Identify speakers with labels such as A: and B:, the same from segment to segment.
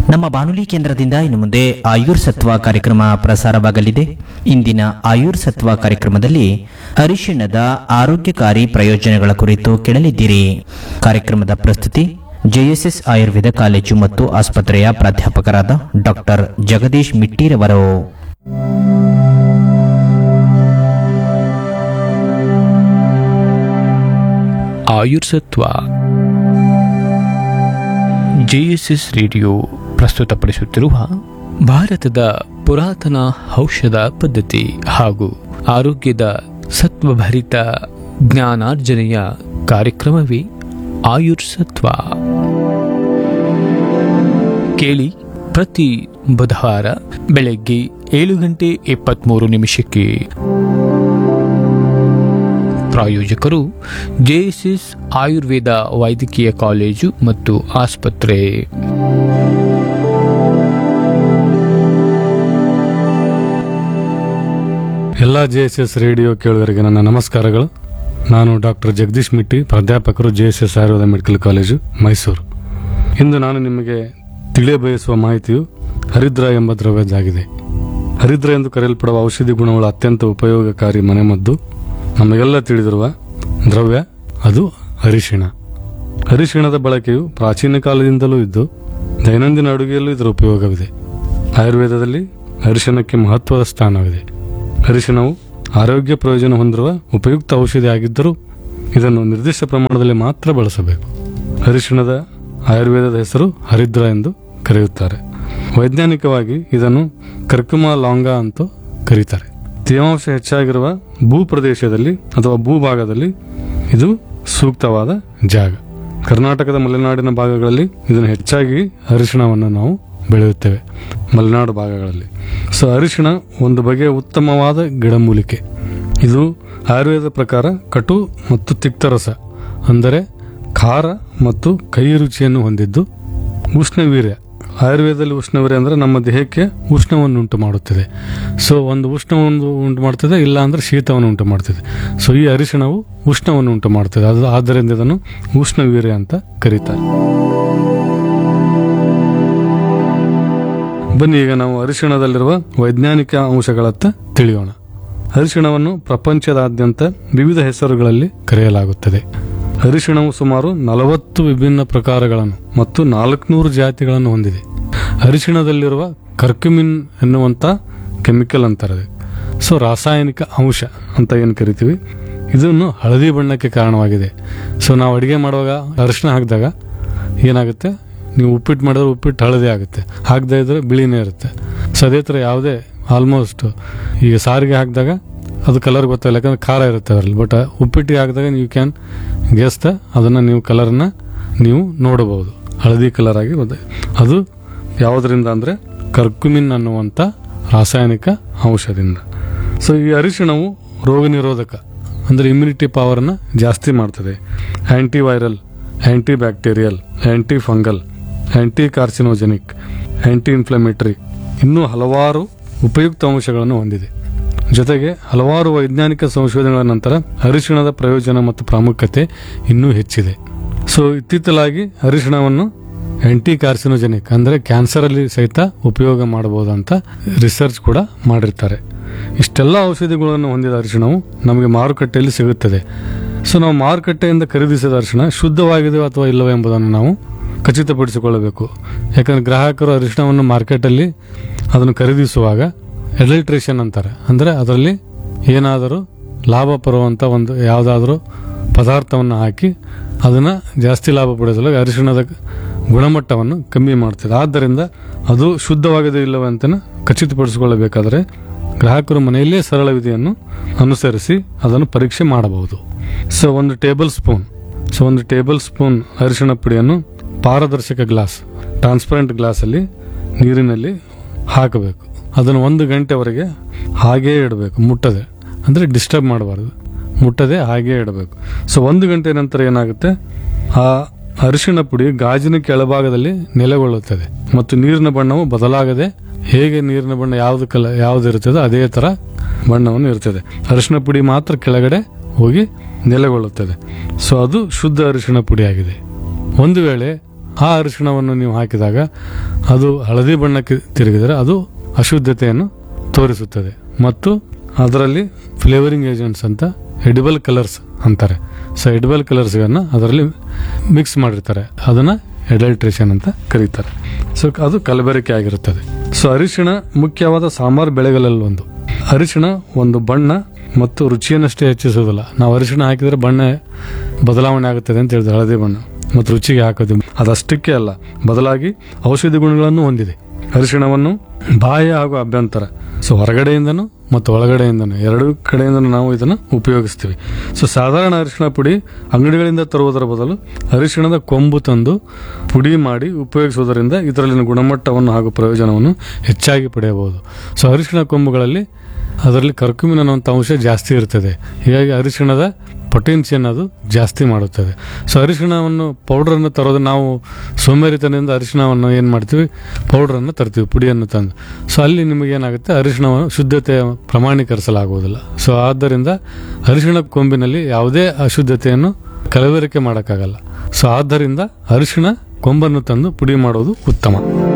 A: ನಮ್ಮ ಬಾನುಲಿ ಕೇಂದ್ರದಿಂದ ಇನ್ನು ಮುಂದೆ ಆಯುರ್ ಸತ್ವ ಕಾರ್ಯಕ್ರಮ ಪ್ರಸಾರವಾಗಲಿದೆ ಇಂದಿನ ಆಯುರ್ ಸತ್ವ ಕಾರ್ಯಕ್ರಮದಲ್ಲಿ ಅರಿಶಿಣದ ಆರೋಗ್ಯಕಾರಿ ಪ್ರಯೋಜನಗಳ ಕುರಿತು ಕೇಳಲಿದ್ದೀರಿ ಕಾರ್ಯಕ್ರಮದ ಪ್ರಸ್ತುತಿ ಜೆಎಸ್ಎಸ್ ಆಯುರ್ವೇದ ಕಾಲೇಜು ಮತ್ತು ಆಸ್ಪತ್ರೆಯ ಪ್ರಾಧ್ಯಾಪಕರಾದ ಡಾಕ್ಟರ್ ಜಗದೀಶ್ ಮಿಟ್ಟಿರವರು
B: ಆಯುರ್ಸತ್ವ ಜೆಎಸ್ಎಸ್ ರೇಡಿಯೋ ಪ್ರಸ್ತುತಪಡಿಸುತ್ತಿರುವ ಭಾರತದ ಪುರಾತನ ಔಷಧ ಪದ್ಧತಿ ಹಾಗೂ ಆರೋಗ್ಯದ ಸತ್ವಭರಿತ ಜ್ಞಾನಾರ್ಜನೆಯ ಕಾರ್ಯಕ್ರಮವೇ ಆಯುರ್ಸತ್ವ ಕೇಳಿ ಪ್ರತಿ ಬುಧವಾರ ಬೆಳಗ್ಗೆ ಏಳು ಗಂಟೆ ಇಪ್ಪತ್ತ್ಮೂರು ನಿಮಿಷಕ್ಕೆ ಪ್ರಾಯೋಜಕರು ಜೆಎಸ್ಎಸ್ ಆಯುರ್ವೇದ ವೈದ್ಯಕೀಯ ಕಾಲೇಜು ಮತ್ತು ಆಸ್ಪತ್ರೆ
C: ಎಲ್ಲ ಜೆ ಎಸ್ ಎಸ್ ರೇಡಿಯೋ ಕೇಳುಗರಿಗೆ ನನ್ನ ನಮಸ್ಕಾರಗಳು ನಾನು ಡಾಕ್ಟರ್ ಜಗದೀಶ್ ಮಿಟ್ಟಿ ಪ್ರಾಧ್ಯಾಪಕರು J S S Ayurveda medical college Mysuru ಇಂದು ನಾನು ನಿಮಗೆ ತಿಳಿಯಬಯಸುವ ಮಾಹಿತಿಯು ಹರಿದ್ರ ಎಂಬ ದ್ರವ್ಯದ್ದಾಗಿದೆ ಹರಿದ್ರ ಎಂದು ಕರೆಯಲ್ಪಡುವ ಔಷಧಿ ಗುಣಗಳ ಅತ್ಯಂತ ಉಪಯೋಗಕಾರಿ ಮನೆಮದ್ದು ನಮಗೆಲ್ಲ ತಿಳಿದಿರುವ ದ್ರವ್ಯ ಅದು ಅರಿಶಿಣ ಅರಿಶಿಣದ ಬಳಕೆಯು ಪ್ರಾಚೀನ ಕಾಲದಿಂದಲೂ ಇದ್ದು ದೈನಂದಿನ ಅಡುಗೆಯಲ್ಲೂ ಇದರ ಉಪಯೋಗವಿದೆ ಆಯುರ್ವೇದದಲ್ಲಿ ಅರಿಶಿಣಕ್ಕೆ ಮಹತ್ವದ ಸ್ಥಾನವಿದೆ ಅರಿಶಿಣವು ಆರೋಗ್ಯ ಪ್ರಯೋಜನ ಹೊಂದಿರುವ ಉಪಯುಕ್ತ ಔಷಧಿ ಆಗಿದ್ದರೂ ಇದನ್ನು ನಿರ್ದಿಷ್ಟ ಪ್ರಮಾಣದಲ್ಲಿ ಮಾತ್ರ ಬಳಸಬೇಕು ಅರಿಶಿಣದ ಆಯುರ್ವೇದದ ಹೆಸರು ಹರಿದ್ರ ಎಂದು ಕರೆಯುತ್ತಾರೆ ವೈಜ್ಞಾನಿಕವಾಗಿ ಇದನ್ನು ಕರ್ಕುಮ ಲಾಂಗ ಅಂತ ಕರೀತಾರೆ ತೇವಾಂಶ ಹೆಚ್ಚಾಗಿರುವ ಭೂ ಪ್ರದೇಶದಲ್ಲಿ ಅಥವಾ ಭೂಭಾಗದಲ್ಲಿ ಇದು ಸೂಕ್ತವಾದ ಜಾಗ ಕರ್ನಾಟಕದ ಮಲೆನಾಡಿನ ಭಾಗಗಳಲ್ಲಿ ಇದನ್ನು ಹೆಚ್ಚಾಗಿ ಅರಿಶಿಣವನ್ನು ನಾವು ಬೆಳೆಯುತ್ತೇವೆ ಮಲೆನಾಡು ಭಾಗಗಳಲ್ಲಿ ಸೊ ಅರಿಶಿಣ ಒಂದು ಬಗೆಯ ಉತ್ತಮವಾದ ಗಿಡಮೂಲಿಕೆ ಇದು ಆಯುರ್ವೇದ ಪ್ರಕಾರ ಕಟು ಮತ್ತು ತಿಕ್ತರಸ ಅಂದರೆ ಖಾರ ಮತ್ತು ಕಹಿ ರುಚಿಯನ್ನು ಹೊಂದಿದ್ದು ಉಷ್ಣವೀರ್ಯ ಆಯುರ್ವೇದದಲ್ಲಿ ಉಷ್ಣವೀರ್ಯ ಅಂದರೆ ನಮ್ಮ ದೇಹಕ್ಕೆ ಉಷ್ಣವನ್ನು ಉಂಟು ಮಾಡುತ್ತದೆ ಸೊ ಒಂದು ಉಷ್ಣವನ್ನು ಉಂಟು ಮಾಡ್ತದೆ ಇಲ್ಲ ಅಂದರೆ ಶೀತವನ್ನು ಉಂಟು ಮಾಡ್ತದೆ ಸೊ ಈ ಅರಿಶಿಣವು ಉಷ್ಣವನ್ನು ಉಂಟು ಮಾಡ್ತದೆ ಅದು ಆದ್ದರಿಂದ ಇದನ್ನು ಉಷ್ಣವೀರ್ಯ ಅಂತ ಕರೀತಾರೆ ಬನ್ನಿ ಈಗ ನಾವು ಅರಿಶಿಣದಲ್ಲಿರುವ ವೈಜ್ಞಾನಿಕ ಅಂಶಗಳತ್ತ ತಿಳಿಯೋಣ ಅರಿಶಿಣವನ್ನು ಪ್ರಪಂಚದಾದ್ಯಂತ ವಿವಿಧ ಹೆಸರುಗಳಲ್ಲಿ ಕರೆಯಲಾಗುತ್ತದೆ ಅರಿಶಿಣವು ಸುಮಾರು ನಲವತ್ತು ವಿಭಿನ್ನ ಪ್ರಕಾರಗಳನ್ನು ಮತ್ತು ನಾಲ್ಕುನೂರು ಜಾತಿಗಳನ್ನು ಹೊಂದಿದೆ ಅರಿಶಿಣದಲ್ಲಿರುವ ಕರ್ಕ್ಯುಮಿನ್ ಎನ್ನುವಂಥ ಕೆಮಿಕಲ್ ಅಂತಾರೆ ಸೊ ರಾಸಾಯನಿಕ ಅಂಶ ಅಂತ ಏನು ಕರಿತೀವಿ ಇದನ್ನು ಹಳದಿ ಬಣ್ಣಕ್ಕೆ ಕಾರಣವಾಗಿದೆ ಸೊ ನಾವು ಅಡುಗೆ ಮಾಡುವಾಗ ಅರಿಶಿಣ ಹಾಕಿದಾಗ ಏನಾಗುತ್ತೆ ನೀವು ಉಪ್ಪಿಟ್ಟು ಮಾಡಿದ್ರೆ ಉಪ್ಪಿಟ್ಟು ಹಳದಿ ಆಗುತ್ತೆ ಹಾಕದೇ ಇದ್ರೆ ಬಿಳಿನೇ ಇರುತ್ತೆ ಸೊ ಅದೇ ಥರ ಯಾವುದೇ ಆಲ್ಮೋಸ್ಟ್ ಈಗ ಸಾರಿಗೆ ಹಾಕಿದಾಗ ಅದು ಕಲರ್ ಗೊತ್ತಾಗಲ್ಲ ಯಾಕಂದ್ರೆ ಖಾರ ಇರುತ್ತೆ ಅದರಲ್ಲಿ ಬಟ್ ಉಪ್ಪಿಟ್ಟಿಗೆ ಹಾಕಿದಾಗ ನೀವು ಕ್ಯಾನ್ ಗೆಸ್ತ ಅದನ್ನು ನೀವು ಕಲರನ್ನ ನೀವು ನೋಡಬಹುದು ಹಳದಿ ಕಲರ್ ಆಗಿ ಬರುತ್ತೆ. ಅದು ಯಾವುದರಿಂದ ಅಂದರೆ ಕರ್ಕುಮಿನ್ ಅನ್ನುವಂಥ ರಾಸಾಯನಿಕ ಔಷಧದಿಂದ ಸೊ ಈ ಅರಿಶಿಣವು ರೋಗ ನಿರೋಧಕ ಅಂದರೆ ಇಮ್ಯುನಿಟಿ ಪವರನ್ನು ಜಾಸ್ತಿ ಮಾಡ್ತದೆ antiviral antibacterial antifungal anticarcinogenic anti-inflammatory ಇನ್ನೂ ಹಲವಾರು ಉಪಯುಕ್ತ ಅಂಶಗಳನ್ನು ಹೊಂದಿದೆ ಜೊತೆಗೆ ಹಲವಾರು ವೈಜ್ಞಾನಿಕ ಸಂಶೋಧನೆಗಳ ನಂತರ ಅರಿಶಿಣದ ಪ್ರಯೋಜನ ಮತ್ತು ಪ್ರಾಮುಖ್ಯತೆ ಇನ್ನೂ ಹೆಚ್ಚಿದೆ ಸೊ ಇತ್ತೀಚಲಾಗಿ ಅರಿಶಿಣವನ್ನು ಆಂಟಿ ಕಾರ್ಸಿನೋಜೆನಿಕ್ ಅಂದರೆ ಕ್ಯಾನ್ಸರಲ್ಲಿ ಸಹಿತ ಉಪಯೋಗ ಮಾಡಬಹುದು ಅಂತ ರಿಸರ್ಚ್ ಕೂಡ ಮಾಡಿರ್ತಾರೆ ಇಷ್ಟೆಲ್ಲ ಔಷಧಿಗಳನ್ನು ಹೊಂದಿದ ಅರಿಶಿಣವು ನಮಗೆ ಮಾರುಕಟ್ಟೆಯಲ್ಲಿ ಸಿಗುತ್ತದೆ ಸೊ ನಾವು ಮಾರುಕಟ್ಟೆಯಿಂದ ಖರೀದಿಸಿದ ಅರಿಶಿಣ ಶುದ್ಧವಾಗಿದೆ ಅಥವಾ ಇಲ್ಲವೋ ಎಂಬುದನ್ನು ನಾವು ಖಚಿತಪಡಿಸಿಕೊಳ್ಳಬೇಕು ಯಾಕಂದ್ರೆ ಗ್ರಾಹಕರು ಅರಿಶಿಣವನ್ನು ಮಾರ್ಕೆಟಲ್ಲಿ ಅದನ್ನು ಖರೀದಿಸುವಾಗ ಎಡಲ್ಟ್ರೇಷನ್ ಅಂತಾರೆ ಅಂದರೆ ಅದರಲ್ಲಿ ಏನಾದರೂ ಲಾಭ ಬರುವಂಥ ಒಂದು ಯಾವುದಾದ್ರೂ ಪದಾರ್ಥವನ್ನು ಹಾಕಿ ಅದನ್ನು ಜಾಸ್ತಿ ಲಾಭ ಪಡೆಸಲು ಅರಿಶಿಣದ ಗುಣಮಟ್ಟವನ್ನು ಕಮ್ಮಿ ಮಾಡ್ತದೆ ಆದ್ದರಿಂದ ಅದು ಶುದ್ಧವಾಗಿದೆ ಇಲ್ಲವೇ ಅಂತ ಖಚಿತಪಡಿಸಿಕೊಳ್ಳಬೇಕಾದರೆ ಗ್ರಾಹಕರು ಮನೆಯಲ್ಲೇ ಸರಳ ವಿಧಿಯನ್ನು ಅನುಸರಿಸಿ ಅದನ್ನು ಪರೀಕ್ಷೆ ಮಾಡಬಹುದು ಸೊ ಒಂದು ಟೇಬಲ್ ಸ್ಪೂನ್ ಸೊ ಒಂದು ಟೇಬಲ್ ಸ್ಪೂನ್ ಅರಿಶಿಣ ಪುಡಿಯನ್ನು ಪಾರದರ್ಶಕ ಗ್ಲಾಸ್ ಟ್ರಾನ್ಸ್ಪರೆಂಟ್ ಗ್ಲಾಸಲ್ಲಿ ನೀರಿನಲ್ಲಿ ಹಾಕಬೇಕು ಅದನ್ನು ಒಂದು ಗಂಟೆವರೆಗೆ ಹಾಗೇ ಇಡಬೇಕು ಮುಟ್ಟದೆ ಅಂದರೆ ಡಿಸ್ಟರ್ಬ್ ಮಾಡಬಾರ್ದು ಮುಟ್ಟದೆ ಹಾಗೇ ಇಡಬೇಕು ಸೊ ಒಂದು ಗಂಟೆ ನಂತರ ಏನಾಗುತ್ತೆ ಆ ಅರಿಶಿಣ ಪುಡಿ ಗಾಜಿನ ಕೆಳಭಾಗದಲ್ಲಿ ನೆಲೆಗೊಳ್ಳುತ್ತದೆ ಮತ್ತು ನೀರಿನ ಬಣ್ಣವು ಬದಲಾಗದೆ ಹೇಗೆ ನೀರಿನ ಬಣ್ಣ ಯಾವ್ದು ಕಲ ಯಾವ್ದು ಇರ್ತದೆ ಅದೇ ತರ ಬಣ್ಣವನ್ನು ಇರ್ತದೆ ಅರಿಶಿಣ ಪುಡಿ ಮಾತ್ರ ಕೆಳಗಡೆ ಹೋಗಿ ನೆಲೆಗೊಳ್ಳುತ್ತದೆ ಸೊ ಅದು ಶುದ್ಧ ಅರಿಶಿಣ ಪುಡಿ ಆಗಿದೆ ಒಂದು ವೇಳೆ ಆ ಅರಿಶಿಣವನ್ನು ನೀವು ಹಾಕಿದಾಗ ಅದು ಹಳದಿ ಬಣ್ಣಕ್ಕೆ ತಿರುಗಿದರೆ ಅದು ಅಶುದ್ಧತೆಯನ್ನು ತೋರಿಸುತ್ತದೆ ಮತ್ತು ಅದರಲ್ಲಿ ಫ್ಲೇವರಿಂಗ್ ಏಜೆಂಟ್ಸ್ ಅಂತ ಎಡಿಬಲ್ ಕಲರ್ಸ್ ಅಂತಾರೆ ಸೊ ಎಡಿಬಲ್ ಕಲರ್ಸ್ಗಳನ್ನ ಅದರಲ್ಲಿ ಮಿಕ್ಸ್ ಮಾಡಿರ್ತಾರೆ ಅದನ್ನ ಎಡಲ್ಟ್ರೇಷನ್ ಅಂತ ಕರೀತಾರೆ ಸೊ ಅದು ಕಲಬೆರಕೆ ಆಗಿರುತ್ತದೆ ಸೊ ಅರಿಶಿಣ ಮುಖ್ಯವಾದ ಸಾಂಬಾರ್ ಬೆಳೆಗಳಲ್ಲಿ ಒಂದು ಅರಿಶಿಣ ಒಂದು ಬಣ್ಣ ಮತ್ತು ರುಚಿಯನ್ನಷ್ಟೇ ಹೆಚ್ಚಿಸೋದಿಲ್ಲ ನಾವು ಅರಿಶಿಣ ಹಾಕಿದ್ರೆ ಬಣ್ಣ ಬದಲಾವಣೆ ಆಗುತ್ತದೆ ಅಂತ ಹೇಳಿದ್ರೆ ಹಳದಿ ಬಣ್ಣ ಮತ್ತು ರುಚಿಗೆ ಹಾಕೋದು ಅದಷ್ಟಕ್ಕೆ ಅಲ್ಲ ಬದಲಾಗಿ ಔಷಧಿ ಗುಣಗಳನ್ನು ಹೊಂದಿದೆ ಅರಿಶಿಣವನ್ನು ಬಾಹ್ಯ ಹಾಗೂ ಅಭ್ಯಂತರ ಸೊ ಹೊರಗಡೆಯಿಂದನೂ ಮತ್ತು ಒಳಗಡೆಯಿಂದನೂ ಎರಡು ಕಡೆಯಿಂದನೂ ನಾವು ಇದನ್ನು ಉಪಯೋಗಿಸ್ತೀವಿ ಸೊ ಸಾಧಾರಣ ಅರಿಶಿಣ ಪುಡಿ ಅಂಗಡಿಗಳಿಂದ ತರುವುದರ ಬದಲು ಅರಿಶಿಣದ ಕೊಂಬು ತಂದು ಪುಡಿ ಮಾಡಿ ಉಪಯೋಗಿಸುವುದರಿಂದ ಇದರಲ್ಲಿನ ಗುಣಮಟ್ಟವನ್ನು ಹಾಗೂ ಪ್ರಯೋಜನವನ್ನು ಹೆಚ್ಚಾಗಿ ಪಡೆಯಬಹುದು ಸೊ ಅರಿಶಿಣ ಕೊಂಬುಗಳಲ್ಲಿ ಅದರಲ್ಲಿ ಕರ್ಕುಮಿನ್ ಅನ್ನುವಂಥ ಅಂಶ ಜಾಸ್ತಿ ಇರ್ತದೆ ಹೀಗಾಗಿ ಅರಿಶಿಣದ ಪೊಟೆನ್ಷಿಯನ್ ಅದು ಜಾಸ್ತಿ ಮಾಡುತ್ತದೆ ಸೊ ಅರಿಶಿಣವನ್ನು ಪೌಡ್ರನ್ನು ತರೋದು ನಾವು ಸೋಮೇರಿತನದಿಂದ ಅರಿಶಿಣವನ್ನು ಏನು ಮಾಡ್ತೀವಿ ಪೌಡ್ರನ್ನು ತರ್ತೀವಿ ಪುಡಿಯನ್ನು ತಂದು ಸೊ ಅಲ್ಲಿ ನಿಮಗೆ ಏನಾಗುತ್ತೆ ಅರಿಶಿಣವನ್ನು ಶುದ್ಧತೆ ಪ್ರಮಾಣೀಕರಿಸಲಾಗುವುದಿಲ್ಲ ಸೊ ಆದ್ದರಿಂದ ಅರಿಶಿಣ ಕೊಂಬಿನಲ್ಲಿ ಯಾವುದೇ ಅಶುದ್ಧತೆಯನ್ನು ಕಲಬೆರಕೆ ಮಾಡೋಕ್ಕಾಗಲ್ಲ ಸೊ ಆದ್ದರಿಂದ ಅರಿಶಿಣ ಕೊಂಬನ್ನು ತಂದು ಪುಡಿ ಮಾಡೋದು ಉತ್ತಮ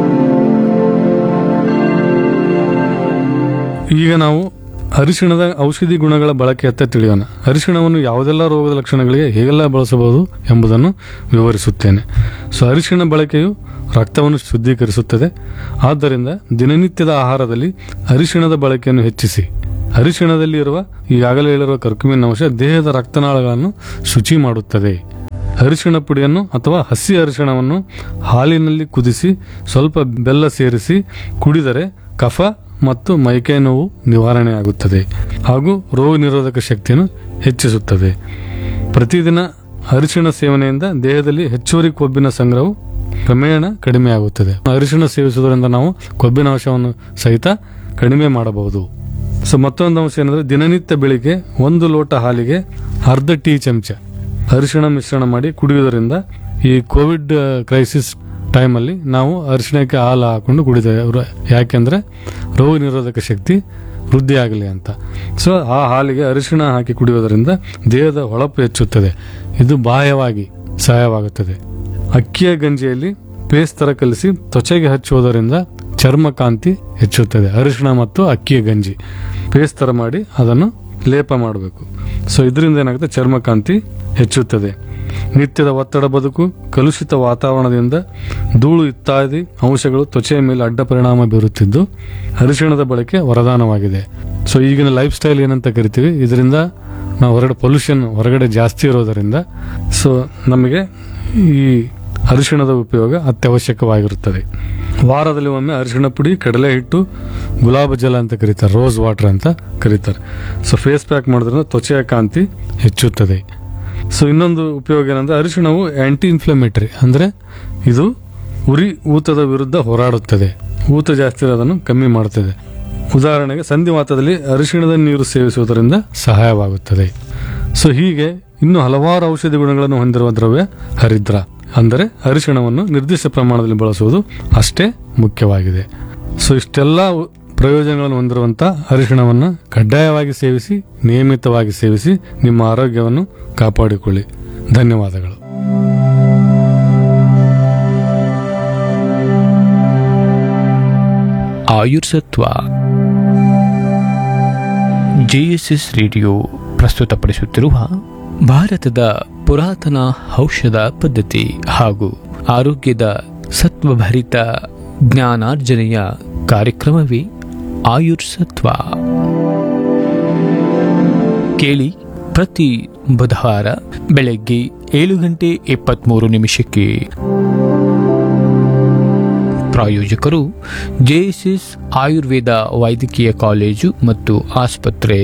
C: ಈಗ ನಾವು ಅರಿಶಿಣದ ಔಷಧಿ ಗುಣಗಳ ಬಳಕೆಯತ್ತ ತಿಳಿಯೋಣ ಅರಿಶಿಣವನ್ನು ಯಾವುದೆಲ್ಲ ರೋಗದ ಲಕ್ಷಣಗಳಿಗೆ ಹೇಗೆಲ್ಲ ಬಳಸಬಹುದು ಎಂಬುದನ್ನು ವಿವರಿಸುತ್ತೇನೆ ಸೊ ಅರಿಶಿಣ ಬಳಕೆಯು ರಕ್ತವನ್ನು ಶುದ್ಧೀಕರಿಸುತ್ತದೆ ಆದ್ದರಿಂದ ದಿನನಿತ್ಯದ ಆಹಾರದಲ್ಲಿ ಅರಿಶಿಣದ ಬಳಕೆಯನ್ನು ಹೆಚ್ಚಿಸಿ ಅರಿಶಿಣದಲ್ಲಿ ಇರುವ ಈಗಾಗಲೇ ಹೇಳಿರುವ ಕರ್ಕುಮಿನ್ ಅಂಶ ದೇಹದ ರಕ್ತನಾಳಗಳನ್ನು ಶುಚಿ ಮಾಡುತ್ತದೆ ಅರಿಶಿಣ ಪುಡಿಯನ್ನು ಅಥವಾ ಹಸಿ ಅರಿಶಿಣವನ್ನು ಹಾಲಿನಲ್ಲಿ ಕುದಿಸಿ ಸ್ವಲ್ಪ ಬೆಲ್ಲ ಸೇರಿಸಿ ಕುಡಿದರೆ ಕಫ ಮತ್ತು ಮೈಕೈ ನೋವು ನಿವಾರಣೆಯಾಗುತ್ತದೆ ಹಾಗೂ ರೋಗ ನಿರೋಧಕ ಶಕ್ತಿಯನ್ನು ಹೆಚ್ಚಿಸುತ್ತದೆ ಪ್ರತಿದಿನ ಅರಿಶಿಣ ಸೇವನೆಯಿಂದ ದೇಹದಲ್ಲಿ ಹೆಚ್ಚುವರಿ ಕೊಬ್ಬಿನ ಸಂಗ್ರಹವು ಕ್ರಮೇಣ ಕಡಿಮೆಯಾಗುತ್ತದೆ ಅರಿಶಿಣ ಸೇವಿಸುವುದರಿಂದ ನಾವು ಕೊಬ್ಬಿನ ಅಂಶವನ್ನು ಸಹಿತ ಕಡಿಮೆ ಮಾಡಬಹುದು ಸೊ ಮತ್ತೊಂದು ಅಂಶ ಏನಂದ್ರೆ ದಿನನಿತ್ಯ ಬೆಳಿಗ್ಗೆ ಒಂದು ಲೋಟ ಹಾಲಿಗೆ ಅರ್ಧ ಟೀ ಚಮಚ ಅರಿಶಿಣ ಮಿಶ್ರಣ ಮಾಡಿ ಕುಡಿಯುವುದರಿಂದ ಈ ಕೋವಿಡ್ ಕ್ರೈಸಿಸ್ ಟೈಮಲ್ಲಿ ನಾವು ಅರಿಶಿಣಕ್ಕೆ ಹಾಲು ಹಾಕೊಂಡು ಕುಡಿತೇವೆ ಅವ್ರು- ಯಾಕೆಂದ್ರೆ ರೋಗ ನಿರೋಧಕ ಶಕ್ತಿ ವೃದ್ಧಿ ಆಗಲಿ ಅಂತ ಸೊ ಆ ಹಾಲಿಗೆ ಅರಿಶಿಣ ಹಾಕಿ ಕುಡಿಯುವುದರಿಂದ ದೇಹದ ಹೊಳಪು ಹೆಚ್ಚುತ್ತದೆ ಇದು ಬಾಹ್ಯವಾಗಿ ಸಹಾಯವಾಗುತ್ತದೆ ಅಕ್ಕಿಯ ಗಂಜಿಯಲ್ಲಿ ಪೇಸ್ಟ್ ತರ ಕಲಿಸಿ ತ್ವಚೆಗೆ ಹಚ್ಚುವುದರಿಂದ ಚರ್ಮ ಕಾಂತಿ ಹೆಚ್ಚುತ್ತದೆ ಅರಿಶಿಣ ಮತ್ತು ಅಕ್ಕಿಯ ಗಂಜಿ ಪೇಸ್ಟ್ ತರ ಮಾಡಿ ಅದನ್ನು ಲೇಪ ಮಾಡಬೇಕು ಸೊ ಇದರಿಂದ ಏನಾಗುತ್ತೆ ಚರ್ಮ ಕಾಂತಿ ಹೆಚ್ಚುತ್ತದೆ ನಿತ್ಯದ ಒತ್ತಡ ಬದುಕು ಕಲುಷಿತ ವಾತಾವರಣದಿಂದ ಧೂಳು ಇತ್ಯಾದಿ ಅಂಶಗಳು ತ್ವಚೆಯ ಮೇಲೆ ಅಡ್ಡ ಪರಿಣಾಮ ಬೀರುತ್ತಿದ್ದು ಅರಿಶಿಣದ ಬಳಕೆ ವರದಾನವಾಗಿದೆ ಸೊ ಈಗಿನ ಲೈಫ್ ಸ್ಟೈಲ್ ಏನಂತ ಕರಿತೀವಿ ಇದರಿಂದ ನಾವು ಹೊರಗಡೆ ಪೊಲ್ಯೂಷನ್ ಹೊರಗಡೆ ಜಾಸ್ತಿ ಇರೋದರಿಂದ ಸೊ ನಮಗೆ ಈ ಅರಿಶಿಣದ ಉಪಯೋಗ ಅತ್ಯವಶ್ಯಕವಾಗಿರುತ್ತದೆ ವಾರದಲ್ಲಿ ಒಮ್ಮೆ ಅರಿಶಿಣ ಪುಡಿ ಕಡಲೆ ಹಿಟ್ಟು ಗುಲಾಬ್ ಜಲ ಅಂತ ಕರೀತಾರೆ ರೋಸ್ ವಾಟರ್ ಅಂತ ಕರೀತಾರೆ ಸೊ ಫೇಸ್ ಪ್ಯಾಕ್ ಮಾಡೋದ್ರಿಂದ ತ್ವಚೆಯ ಕಾಂತಿ ಹೆಚ್ಚುತ್ತದೆ ಸೊ ಇನ್ನೊಂದು ಉಪಯೋಗ ಏನಂದ್ರೆ ಅರಿಶಿಣವು ಆಂಟಿ ಇನ್ಫ್ಲಮೇಟರಿ ಅಂದ್ರೆ ಇದು ಉರಿ ಊತದ ವಿರುದ್ಧ ಹೋರಾಡುತ್ತದೆ ಊತ ಜಾಸ್ತಿ ಇರೋದನ್ನು ಕಮ್ಮಿ ಮಾಡುತ್ತದೆ ಉದಾಹರಣೆಗೆ ಸಂಧಿವಾತದಲ್ಲಿ ಅರಿಶಿಣದ ನೀರು ಸೇವಿಸುವುದರಿಂದ ಸಹಾಯವಾಗುತ್ತದೆ ಸೊ ಹೀಗೆ ಇನ್ನು ಹಲವಾರು ಔಷಧಿ ಗುಣಗಳನ್ನು ಹೊಂದಿರುವ ದ್ರವ್ಯ ಹರಿದ್ರ ಅಂದರೆ ಅರಿಶಿಣವನ್ನು ನಿರ್ದಿಷ್ಟ ಪ್ರಮಾಣದಲ್ಲಿ ಬಳಸುವುದು ಅಷ್ಟೇ ಮುಖ್ಯವಾಗಿದೆ ಸೊ ಇಷ್ಟೆಲ್ಲ ಉ- ಪ್ರಯೋಜನಗಳನ್ನು ಹೊಂದಿರುವಂಥ ಅರಿಶಿಣವನ್ನು ಕಡ್ಡಾಯವಾಗಿ ಸೇವಿಸಿ ನಿಯಮಿತವಾಗಿ ಸೇವಿಸಿ ನಿಮ್ಮ ಆರೋಗ್ಯವನ್ನು ಕಾಪಾಡಿಕೊಳ್ಳಿ ಧನ್ಯವಾದಗಳು
B: ಆಯುರ್ಸತ್ವ ಜೆಎಸ್ಎಸ್ ರೇಡಿಯೋ ಪ್ರಸ್ತುತಪಡಿಸುತ್ತಿರುವ ಭಾರತದ ಪುರಾತನ ಔಷಧ ಪದ್ಧತಿ ಹಾಗೂ ಆರೋಗ್ಯದ ಸತ್ವಭರಿತ ಜ್ಞಾನಾರ್ಜನೆಯ ಕಾರ್ಯಕ್ರಮವೇ ಆಯುರ್ಸತ್ವ ಕೇಳಿ ಪ್ರತಿ ಬುಧವಾರ ಬೆಳಗ್ಗೆ ಏಳು ಗಂಟೆ ಇಪ್ಪತ್ತ್ಮೂರು ನಿಮಿಷಕ್ಕೆ ಪ್ರಾಯೋಜಕರು ಜೆಎಸ್ಎಸ್ ಆಯುರ್ವೇದ ವೈದ್ಯಕೀಯ ಕಾಲೇಜು ಮತ್ತು ಆಸ್ಪತ್ರೆ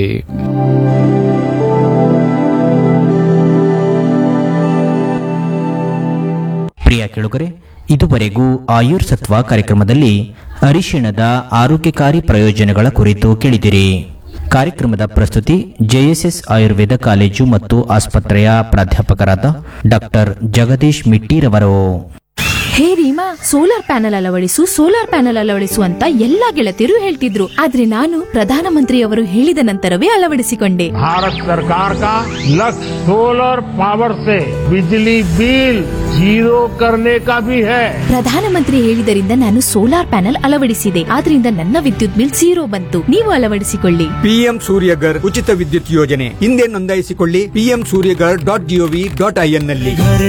A: ಪ್ರಿಯ ಕೇಳುಗರೆ ಇದುವರೆಗೂ ಆಯುರ್ ಸತ್ವ ಕಾರ್ಯಕ್ರಮದಲ್ಲಿ ಅರಿಶಿಣದ ಆರೋಗ್ಯಕಾರಿ ಪ್ರಯೋಜನಗಳ ಕುರಿತು ಕೇಳಿದಿರಿ ಕಾರ್ಯಕ್ರಮದ ಪ್ರಸ್ತುತಿ ಜೆಎಸ್ಎಸ್ ಆಯುರ್ವೇದ ಕಾಲೇಜು ಮತ್ತು ಆಸ್ಪತ್ರೆಯ ಪ್ರಾಧ್ಯಾಪಕರಾದ ಡಾಕ್ಟರ್ ಜಗದೀಶ್ ಮಿಟ್ಟಿರವರು
D: ಹೇ ರೀಮಾ ಸೋಲಾರ್ ಪ್ಯಾನೆಲ್ ಅಳವಡಿಸು ಸೋಲಾರ್ ಪ್ಯಾನೆಲ್ ಅಳವಡಿಸು ಅಂತ ಎಲ್ಲಾ ಗೆಳತಿಯರು ಹೇಳ್ತಿದ್ರು ಆದ್ರೆ ನಾನು ಪ್ರಧಾನಮಂತ್ರಿಯವರು ಹೇಳಿದ ನಂತರವೇ ಅಳವಡಿಸಿಕೊಂಡೆ
E: भारत सरकार का लक्ष्य सोलर पावर से बिजली बिल जीरो करने का भी है
D: ಪ್ರಧಾನಮಂತ್ರಿ ಹೇಳಿದರಿಂದ ನಾನು ಸೋಲಾರ್ ಪ್ಯಾನೆಲ್ ಅಳವಡಿಸಿದೆ ಆದ್ರಿಂದ ನನ್ನ ವಿದ್ಯುತ್ ಬಿಲ್ ಝೀರೋ ಬಂತು ನೀವು ಅಳವಡಿಸಿಕೊಳ್ಳಿ
F: ಪಿಎಂ ಸೂರ್ಯಗರ್ ಉಚಿತ ವಿದ್ಯುತ್ ಯೋಜನೆ ಹಿಂದೆ ನೋಂದಾಯಿಸಿಕೊಳ್ಳಿ PM Suryaghar dot gov dot in ನಲ್ಲಿ